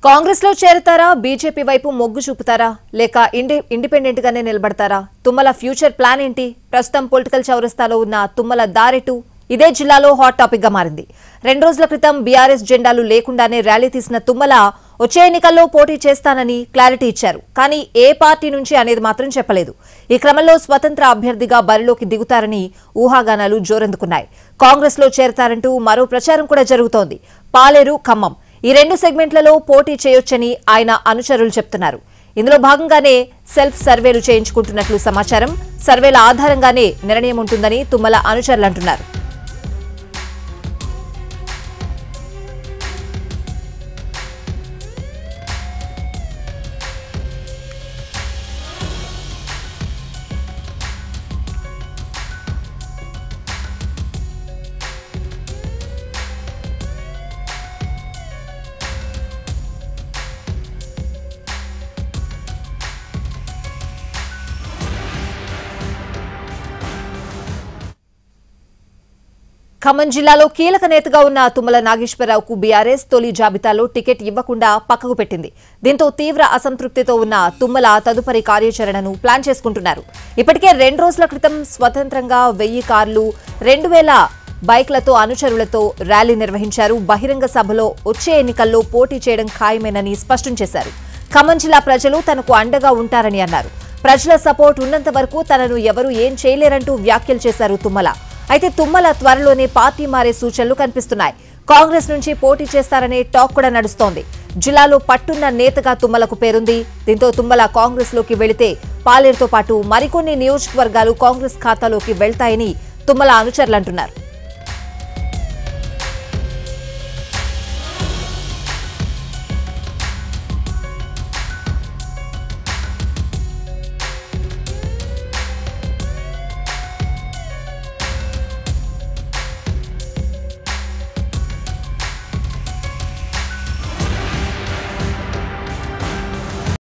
కాంగ్రెస్ లో చేరతారా బీజేపీ వైపు మొగ్గు చూపుతారా లేక ఇండి ఇండిపెండెంట్ గానే నిలబడతారా తుమ్మల ఫ్యూచర్ ప్లాన్ ఏంటి ప్రస్తుతం పొలిటికల్ చౌరస్తాలో ఉన్న తుమ్మల దారెటు ఇదే జిల్లాలో హాట్ టాపిక్ గా మారింది రెండు రోజుల క్రితం బీఆర్ఎస్ జెండాలు లేకుండానే ర్యాలీ తీసిన తుమ్మల వచ్చే ఎన్నికల్లో పోటీ చేస్తానని క్లారిటీ ఇచ్చారు కానీ ఏ పార్టీ నుంచి అనేది మాత్రం చెప్పలేదు ఈ క్రమంలో స్వతంత్ర అభ్యర్థిగా బరిలోకి దిగుతారని ఊహాగానాలు జోరందుకున్నాయి కాంగ్రెస్ లో చేరతారంటూ మరో ప్రచారం కూడా జరుగుతోంది పాలేరు ఖమ్మం ఈ రెండు సెగ్మెంట్లలో పోటీ చేయొచ్చని ఆయన అనుచరులు చెప్తున్నారు ఇందులో భాగంగానే సెల్ఫ్ సర్వేలు చేయించుకుంటున్నట్లు సమాచారం సర్వేల ఆధారంగానే నిర్ణయం ఉంటుందని తుమ్మల అనుచరులు అంటున్నారు ఖమ్మం జిల్లాలో కీలక నేతగా ఉన్న తుమ్మల నాగేశ్వరరావుకు బీఆర్ఎస్ తొలి జాబితాలో టికెట్ ఇవ్వకుండా పక్కకు పెట్టింది దీంతో తీవ్ర అసంతృప్తితో ఉన్న తుమ్మల తదుపరి కార్యాచరణను ప్లాన్ చేసుకుంటున్నారు ఇప్పటికే రెండు రోజుల క్రితం స్వతంత్రంగా వెయ్యి కార్లు రెండు వేల బైక్లతో అనుచరులతో ర్యాలీ నిర్వహించారు బహిరంగ సభలో వచ్చే ఎన్నికల్లో పోటీ చేయడం ఖాయమేనని స్పష్టం చేశారు ఖమ్మం జిల్లా ప్రజలు తనకు అండగా ఉంటారని అన్నారు ప్రజల సపోర్ట్ ఉన్నంత వరకు తనను ఎవరూ ఏం చేయలేరంటూ వ్యాఖ్యలు చేశారు తుమ్మల అయితే తుమ్మల త్వరలోనే పార్టీ మారే సూచనలు కనిపిస్తున్నాయి కాంగ్రెస్ నుంచి పోటీ చేస్తారనే టాక్ కూడా నడుస్తోంది జిల్లాలో పట్టున్న నేతగా తుమ్మలకు పేరుంది దీంతో తుమ్మల కాంగ్రెస్ లోకి వెళితే పాలేరుతో పాటు మరికొన్ని నియోజకవర్గాలు కాంగ్రెస్ ఖాతాలోకి వెళ్తాయని తుమ్మల అనుచరులు అంటున్నారు